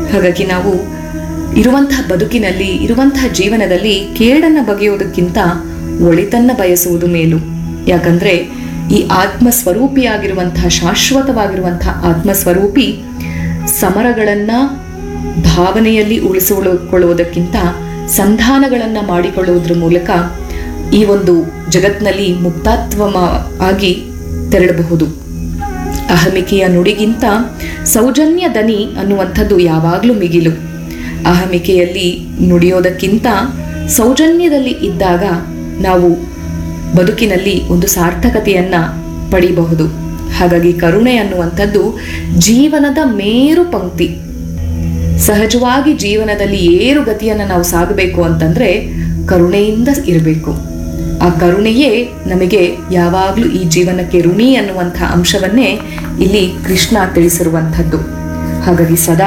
ಹಾಗಾಗಿ ನಾವು ಇರುವಂತಹ ಬದುಕಿನಲ್ಲಿ ಇರುವಂತಹ ಜೀವನದಲ್ಲಿ ಕೇಡನ್ನು ಬಗೆಯೋದಕ್ಕಿಂತ ಒಳಿತನ್ನ ಬಯಸುವುದು ಮೇಲು ಯಾಕಂದ್ರೆ ಈ ಆತ್ಮ ಸ್ವರೂಪಿಯಾಗಿರುವಂತಹ ಶಾಶ್ವತವಾಗಿರುವಂತಹ ಆತ್ಮ ಸ್ವರೂಪಿ ಸಮರಗಳನ್ನ ಭಾವನೆಯಲ್ಲಿ ಉಳಿಸಿಕೊಳ್ಳುವುದಕ್ಕಿಂತ ಸಂಧಾನಗಳನ್ನ ಮಾಡಿಕೊಳ್ಳುವುದರ ಮೂಲಕ ಈ ಒಂದು ಜಗತ್ನಲ್ಲಿ ಮುಕ್ತಾತ್ವ ಆಗಿ ತೆರಳಬಹುದು ಅಹಮಿಕೆಯ ನುಡಿಗಿಂತ ಸೌಜನ್ಯ ದನಿ ಅನ್ನುವಂಥದ್ದು ಯಾವಾಗಲೂ ಮಿಗಿಲು ಅಹಮಿಕೆಯಲ್ಲಿ ನುಡಿಯೋದಕ್ಕಿಂತ ಸೌಜನ್ಯದಲ್ಲಿ ಇದ್ದಾಗ ನಾವು ಬದುಕಿನಲ್ಲಿ ಒಂದು ಸಾರ್ಥಕತೆಯನ್ನ ಪಡಿಬಹುದು ಹಾಗಾಗಿ ಕರುಣೆ ಅನ್ನುವಂಥದ್ದು ಜೀವನದ ಮೇರು ಪಂಕ್ತಿ ಸಹಜವಾಗಿ ಜೀವನದಲ್ಲಿ ಏರು ಗತಿಯನ್ನು ನಾವು ಸಾಗಬೇಕು ಅಂತಂದ್ರೆ ಕರುಣೆಯಿಂದ ಇರಬೇಕು ಆ ಕರುಣೆಯೇ ನಮಗೆ ಯಾವಾಗಲೂ ಈ ಜೀವನಕ್ಕೆ ಋಣಿ ಅನ್ನುವಂಥ ಅಂಶವನ್ನೇ ಇಲ್ಲಿ ಕೃಷ್ಣ ತಿಳಿಸಿರುವಂಥದ್ದು ಹಾಗಾಗಿ ಸದಾ